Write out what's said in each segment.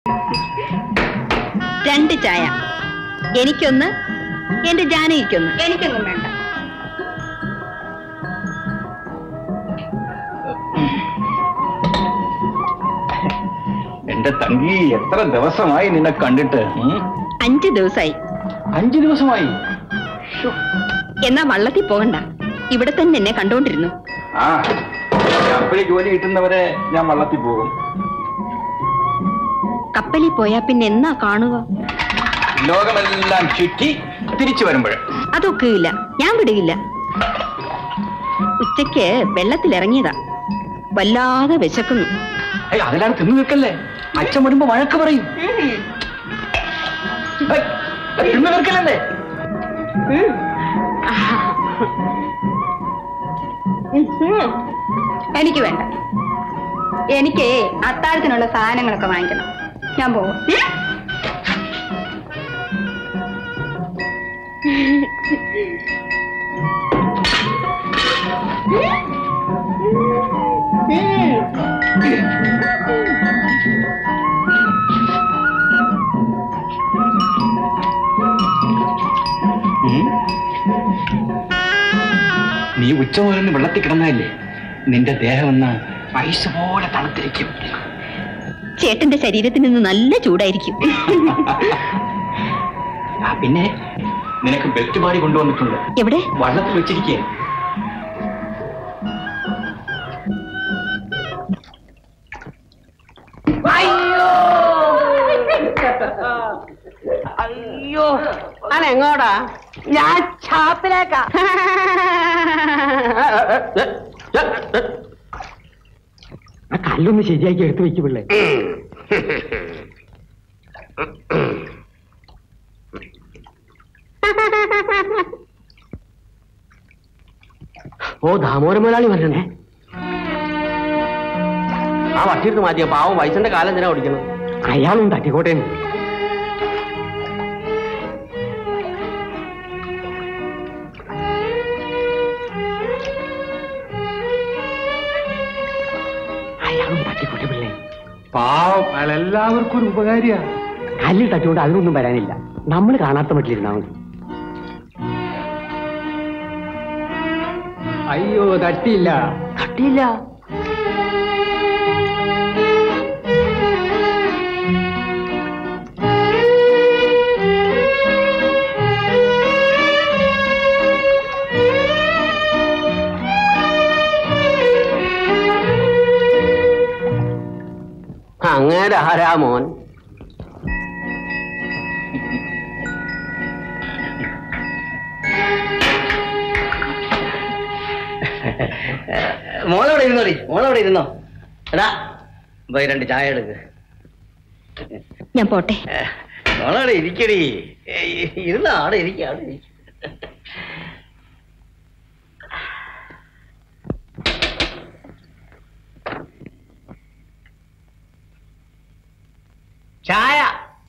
രണ്ട് ചായ എനിക്കൊന്ന് എന്റെ ജാനകിക്കൊന്ന് എനിക്കൊന്നും വേണ്ട എന്റെ തങ്കി എത്ര ദിവസമായി നിന്നെ കണ്ടിട്ട് ഉം? അഞ്ചു ദിവസമായി അഞ്ചു ദിവസമായി എന്നാ വള്ളത്തിൽ പോകണ്ട ഇവിടെ തന്നെ എന്നെ കണ്ടോണ്ടിരുന്നു ആ അപ്പോഴേ ജോലി കിട്ടുന്നവരെ ഞാൻ വള്ളത്തിൽ പോകും കപ്പലിൽ പോയാ പിന്നെ എന്നാ കാണുക ലോകമെല്ലാം ചുറ്റി തിരിച്ചു വരുമ്പോൾ അതൊക്കെ ഇല്ല ഞാൻ വിടുകില്ല ഉച്ചയ്ക്ക് വെള്ളത്തിലിറങ്ങിയതാ വല്ലാതെ വിശക്കുന്നു അതിലാണ് തിന്നു നിൽക്കല്ലേ അച്ഛൻ വരുമ്പോ വഴക്ക് പറയും ഏയ്, തിന്നു നിൽക്കലല്ലേ എനിക്ക് വേണ്ട എനിക്ക് അത്താഴത്തിനുള്ള സാധനങ്ങളൊക്കെ വാങ്ങിക്കണം ഞാൻ പോകും ഉം. നീ ഉച്ച മുതലൊന്ന് വെള്ളത്തിൽ കിടന്നല്ലേ നിന്റെ ദേഹം ഒന്ന് ഐസ് പോലെ തണുത്തിരിക്കും ചേട്ടന്റെ ശരീരത്തിന് ഇന്ന് നല്ല ചൂടായിരിക്കും ആ പിന്നെ നിനക്ക് ബെൽറ്റ് പാടി കൊണ്ടുവന്നിട്ടുണ്ട് എവിടെ വള്ളത്തിൽ വെച്ചിരിക്കേ അയ്യോ ഞാൻ എങ്ങോടാ ഞാൻ ഷാപ്പിലേക്കാ ആ കല്ലൊന്ന് ശരിയാക്കി എടുത്തു വെക്ക് പിള്ളേ ഓ ദാമോദര മുതലാളി വരണേ ആ വട്ടിയെടുത്ത് മാറ്റിയ പാവം വയസ്സിന്റെ കാലം എന്തിനാ ഓടിക്കുന്നത് അയാളും തട്ടിക്കോട്ടെ അയാളും തട്ടിക്കോട്ടെ പിള്ളേ പാവം അയാൾ എല്ലാവർക്കും ഒരു ഉപകാരിയാ കല്ലിൽ തട്ടിക്കൊണ്ട് അതിനൊന്നും വരാനില്ല നമ്മൾ കാണാത്ത മട്ടിലിരുന്നാ മതി അയ്യോ തട്ടിയില്ല തട്ടിയില്ല അങ്ങനെ ആരാ മോൻ മോളവിടെ ഇരുന്നോടി മോളവിടെ ഇരുന്നോ എടാ പോയി രണ്ട് ചായ എടുക്ക് ഞാൻ പോട്ടെ ഏ, മോളവിടെ ഇരിക്കടി ഏയ്, ഇരുന്നോ അവിടെ ഇരിക്ക അവിടെ ഇരിക്ക ചായ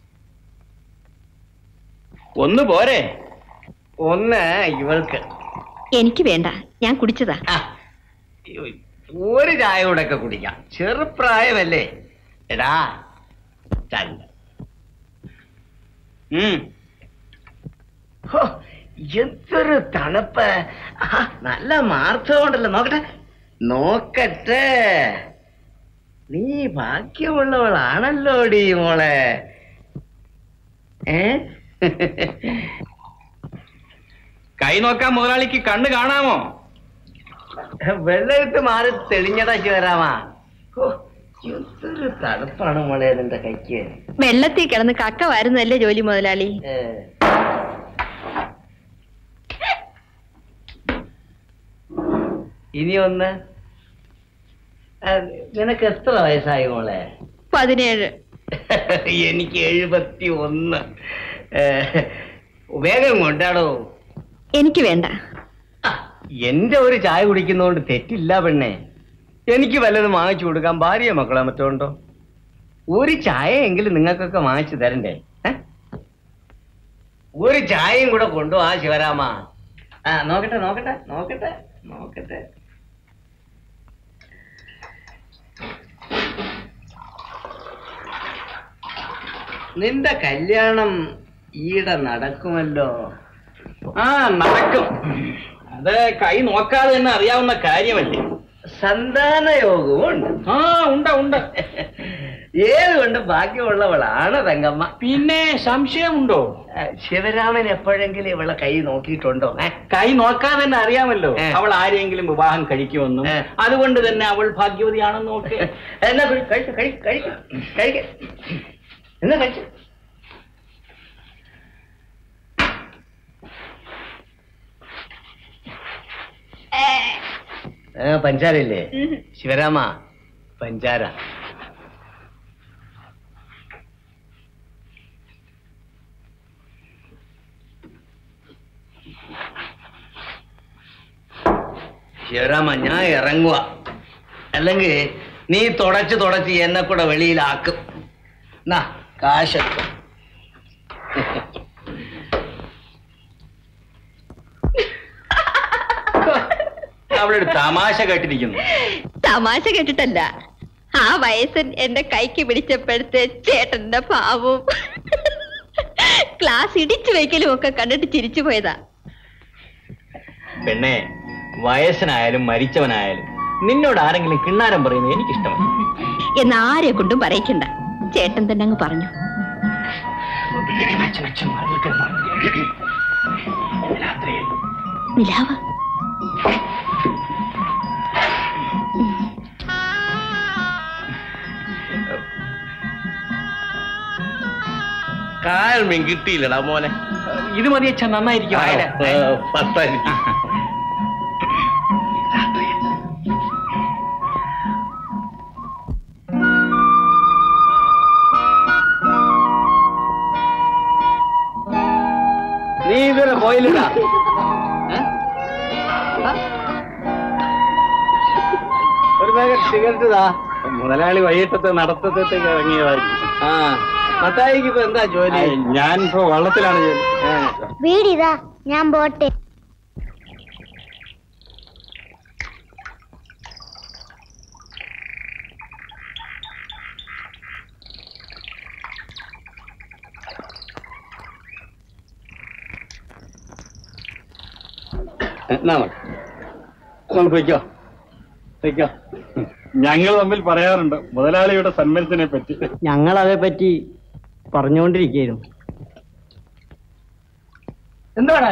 ഒന്ന് പോരെ ഒന്ന് ഇവൾക്ക് എനിക്ക് വേണ്ട ഞാൻ കുടിച്ചതാ ആ, ഒരു ചായ കൂടെ ഒക്കെ കുടിക്കാം ചെറുപ്രായമല്ലേ എടാ രണ്ട് ഉം. ഹോ, എന്തൊരു തണുപ്പ് ആ, നല്ല മാർത്തമുണ്ടല്ലോ നോക്കട്ടെ നോക്കട്ടെ നീ ഭാഗ്യമുള്ളവളാണല്ലോടി മോളെ ഏ കൈ നോക്കാൻ മുതലാളിക്ക് കണ്ണ് കാണാമോ വെള്ളമിട്ട് മാറി തെളിഞ്ഞടാ ശിവരാമാ ഹോ, എന്തൊരു തണുപ്പാണ് മോളെ നിന്റെ കൈക്ക് വെള്ളത്തിൽ കിടന്ന് കക്ക വരുന്നല്ലേ ജോലി മുതലാളി ഏ. ഇനി ഒന്ന് ആ, നിനക്ക് എത്ര വയസ്സായി മോളെ പതിനേഴ് എനിക്ക് എഴുപത്തി ഒന്ന് ഏ, വേഗം കൊണ്ടാടോ എനിക്ക് വേണ്ട ആ, എന്റെ ഒരു ചായ കുടിക്കുന്നതുകൊണ്ട് തെറ്റില്ല പെണ്ണെ എനിക്ക് വല്ലതും വാങ്ങിച്ചു കൊടുക്കാൻ ഭാര്യ മക്കളെ മറ്റോ ഉണ്ടോ ഒരു ചായ എങ്കിലും നിങ്ങൾക്കൊക്കെ വാങ്ങിച്ചു തരണ്ടേ ഏ? ഒരു ചായയും കൂടെ കൊണ്ടുപോവാ ശിവരാമ ആ നോക്കട്ടെ നോക്കട്ടെ നോക്കട്ടെ നോക്കട്ടെ നിന്റെ കല്യാണം ഈടെ നടക്കുമല്ലോ ആ നടക്കും അത് കൈ നോക്കാതെ തന്നെ അറിയാവുന്ന കാര്യമല്ലേ സന്താന യോഗവും ഉണ്ട് ആ ഉണ്ട് ഉണ്ട് ഏതുകൊണ്ട് ഭാഗ്യമുള്ളവളാണ് തങ്കമ്മ പിന്നെ സംശയമുണ്ടോ ആ, ശിവരാമൻ എപ്പോഴെങ്കിലും ഇവളെ കൈ നോക്കിയിട്ടുണ്ടോ ഏ? കൈ നോക്കാതെ തന്നെ അറിയാമല്ലോ ഏ. അവൾ ആരെങ്കിലും വിവാഹം കഴിക്കുമെന്നും ഏ. അതുകൊണ്ട് തന്നെ അവൾ ഭാഗ്യവതിയാണെന്നും ഒക്കെ എന്നാ കുടി, കഴിക്ക്, കഴിക്ക്, കഴിക്ക്, കഴിക്ക്. എന്നാ കഴിച്ചു പഞ്ചാരയില്ലേ ശിവരാമ പഞ്ചാര ശിവരാമ ഞാൻ ഇറങ്ങുക അല്ലെങ്കിൽ നീ തുടച്ച് തുടച്ച് എന്നെ കൂടെ വെളിയിലാക്കും നാ കാശെത്തും അവളൊരു തമാശ കേട്ടിരിക്കുന്നു തമാശ കേട്ടിട്ടല്ല ആ വയസ്സൻ എന്റെ കൈക്ക് പിടിച്ചപ്പോഴത്തെ ചേട്ടന്റെ ഭാവവും ക്ലാസ് ഇടിച്ചു വയ്ക്കലും ഒക്കെ കണ്ടിട്ട് ചിരിച്ചു പോയതാ പെണ്ണെ വയസ്സനായാലും മരിച്ചവനായാലും നിന്നോട് ആരെങ്കിലും കിണ്ണാരം പറയുന്നത് എനിക്കിഷ്ടമല്ല എന്ന് ആരെ കൊണ്ടും പറയിക്കണ്ട ചേട്ടൻ തന്നെ അങ്ങ് പറഞ്ഞു നിലാവ് കാൽ മീൻ കിട്ടിയില്ലടാ മോനെ ഇത് മതി അച്ഛൻ നന്നായിരിക്കും ആയിരം. പത്തായിരിക്കും നീ ഇതുവരെ പോയില്ലടാ ഒരു പാക്കറ്റ് സിഗരറ്റ് താ മുതലാളി വൈകിട്ടത്തെ നടത്തത്തേക്ക് ഇറങ്ങിയതായിരിക്കും ആ മത്തായിക്ക് ഇപ്പൊ എന്താ ജോലി ഞാൻ ഇപ്പൊ വള്ളത്തിലാണ് ജോലി. വീടിതാ ഞാൻ പോട്ടെ എന്നാ മതി. നമുക്ക് വയ്ക്കോ വയ്ക്കോ ഞങ്ങൾ തമ്മിൽ പറയാറുണ്ട് മുതലാളിയുടെ സന്മനത്തിനെ പറ്റി ഞങ്ങൾ അതേപ്പറ്റി പറഞ്ഞുകൊണ്ടിരിക്കുകയായിരുന്നു എന്താണ്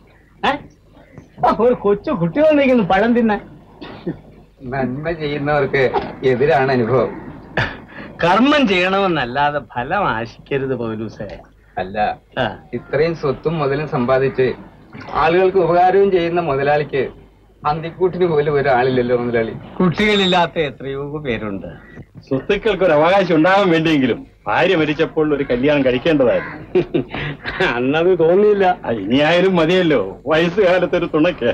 ഒരു കൊച്ചു കുട്ടി വന്നിരിക്കുന്നു പഴം തിന്നാൻ നന്മ ചെയ്യുന്നവർക്ക് എതിരാണ് അനുഭവം കർമ്മം ചെയ്യണമെന്നല്ലാതെ ഫലം ആശിക്കരുത് പൗലൂസേ അല്ല ആ. ഇത്രയും സ്വത്തും മുതലും സമ്പാദിച്ച് ആളുകൾക്ക് ഉപകാരവും ചെയ്യുന്ന മുതലാളിക്ക് അന്തിക്കൂട്ടിന് പോലും ഒരാളില്ലല്ലോ മുതലാളി കുട്ടികളില്ലാത്ത എത്രയോ പേരുണ്ട് സ്വത്തുക്കൾക്ക് ഒരു അവകാശം ഉണ്ടാകാൻ വേണ്ടിയെങ്കിലും ഭാര്യ മരിച്ചപ്പോൾ ഒരു കല്യാണം കഴിക്കേണ്ടതായിരുന്നു അന്നത് തോന്നിയില്ല ആ, ഇനിയായാലും മതിയല്ലോ വയസ്സുകാലത്ത് ഒരു തുണയ്ക്ക്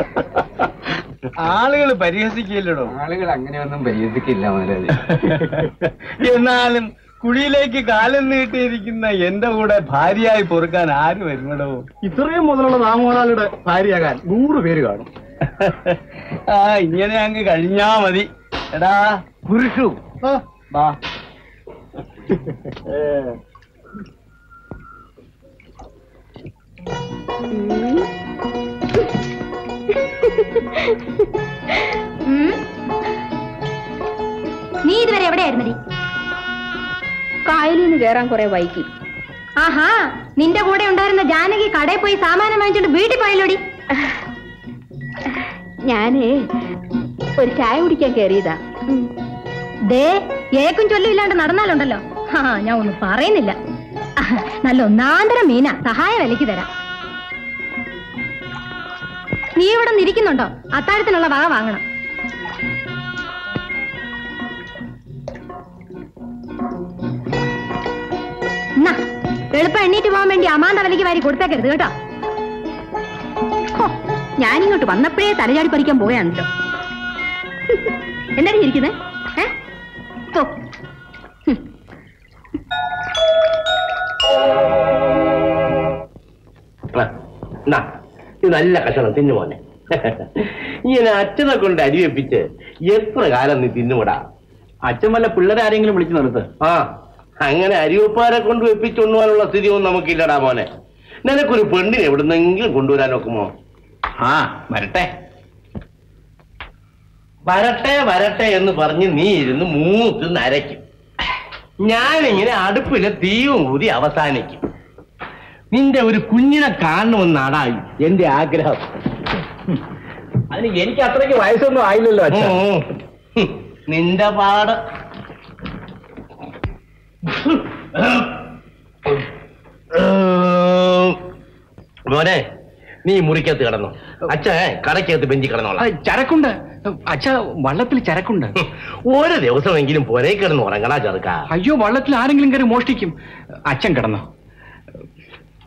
ആളുകൾ പരിഹസിക്കില്ലടോ ആളുകൾ അങ്ങനെയൊന്നും പരിഹസിക്കില്ല മുതലാളി എന്നാലും കുഴിയിലേക്ക് കാലം നീട്ടിയിരിക്കുന്ന എന്റെ കൂടെ ഭാര്യയായി പൊറുക്കാൻ ആര് വരുന്നടോ ഇത്രയും മുതലുള്ള നാമോദാളിയുടെ ഭാര്യയാകാൻ നൂറ് പേര് കാണും ആ ഇങ്ങനെ അങ്ങ് കഴിഞ്ഞാ മതി എടാ പുരുഷു വാ നീ ഇതുവരെ എവിടെയായിരുന്നടി കായലിൽ നിന്ന് കയറാൻ കുറെ വൈകി ആഹാ നിന്റെ കൂടെ ഉണ്ടായിരുന്ന ജാനകി കടയിൽ പോയി സാമാനം വാങ്ങിച്ചോണ്ട് വീട്ടിൽ പോയല്ലോടി ഞാനേ ഒരു ചായ കുടിക്കാൻ കയറിയതാ ദേ ഏക്കും ചൊല്ലും ഇല്ലാണ്ട് നടന്നാലുണ്ടല്ലോ ആ ഞാൻ ഒന്നും പറയുന്നില്ല ആഹ്, നല്ല ഒന്നാന്തരം മീന സഹായ വിലക്ക് തരാം നീ ഇവിടെ നിരിക്കുന്നുണ്ടോ അത്താഴത്തിനുള്ള വക വാങ്ങണം എന്നാ എളുപ്പം എണ്ണീറ്റ് പോകാൻ വേണ്ടി അമാന്ത വിലക്ക് വാരി കൊടുത്തേക്കരുത് കേട്ടോ ഹോ, ഞാനിങ്ങോട്ട് വന്നപ്പോഴേ തലചാടി പറിക്കാൻ പോവുകയാണല്ലോ എന്താണ് ഇരിക്കുന്നത് ഏ ഓ ഹും. ഇത് നല്ല കഷണം തിന്നുമോനെ ഇങ്ങനെ അച്ഛനെ കൊണ്ട് അരിവെപ്പിച്ച് എത്ര കാലം നീ തിന്നുകൂടാ അച്ഛൻ വല്ല പിള്ളേരെ ആരെങ്കിലും വിളിച്ചു നിർത്ത് ആ അങ്ങനെ അരിവപ്പാരെ കൊണ്ട് വെപ്പിച്ചുകൊണ്ടുപോകാനുള്ള സ്ഥിതിയൊന്നും നമുക്കില്ലടാ മോനെ നിനക്കൊരു പെണ്ണിനെ എവിടുന്നെങ്കിലും കൊണ്ടുവരാൻ നോക്കുമോ ആ വരട്ടെ വരട്ടെ വരട്ടെ എന്ന് പറഞ്ഞ് നീ ഇരുന്ന് മൂത്ത് നരയ്ക്കും ഞാനിങ്ങനെ അടുപ്പിലെ തീയും ഊതി അവസാനിക്കും നിന്റെ ഒരു കുഞ്ഞിനെ കാണണമെന്നാടാ എന്റെ ആഗ്രഹം അതിന് എനിക്ക് അത്രയ്ക്ക് വയസ്സൊന്നും ആയില്ലല്ലോ അച്ഛാ ഉം. ഹും. നിന്റെ പാട് മോനെ നീ മുറിക്കകത്ത് കിടന്നു അച്ഛൻ കടക്കകത്ത് ബെഞ്ചി കിടന്നോളാം ആ, ചരക്കുണ്ട് അച്ഛ വള്ളത്തിൽ ചരക്കുണ്ട് ഹും. ഒരു ദിവസമെങ്കിലും പുരേ കിടന്ന് ഉറങ്ങടാ ചെറുക്ക അയ്യോ വള്ളത്തിൽ ആരെങ്കിലും കയറി മോഷ്ടിക്കും അച്ഛൻ കിടന്നോ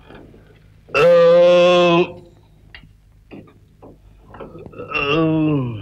ഏം. ഏം.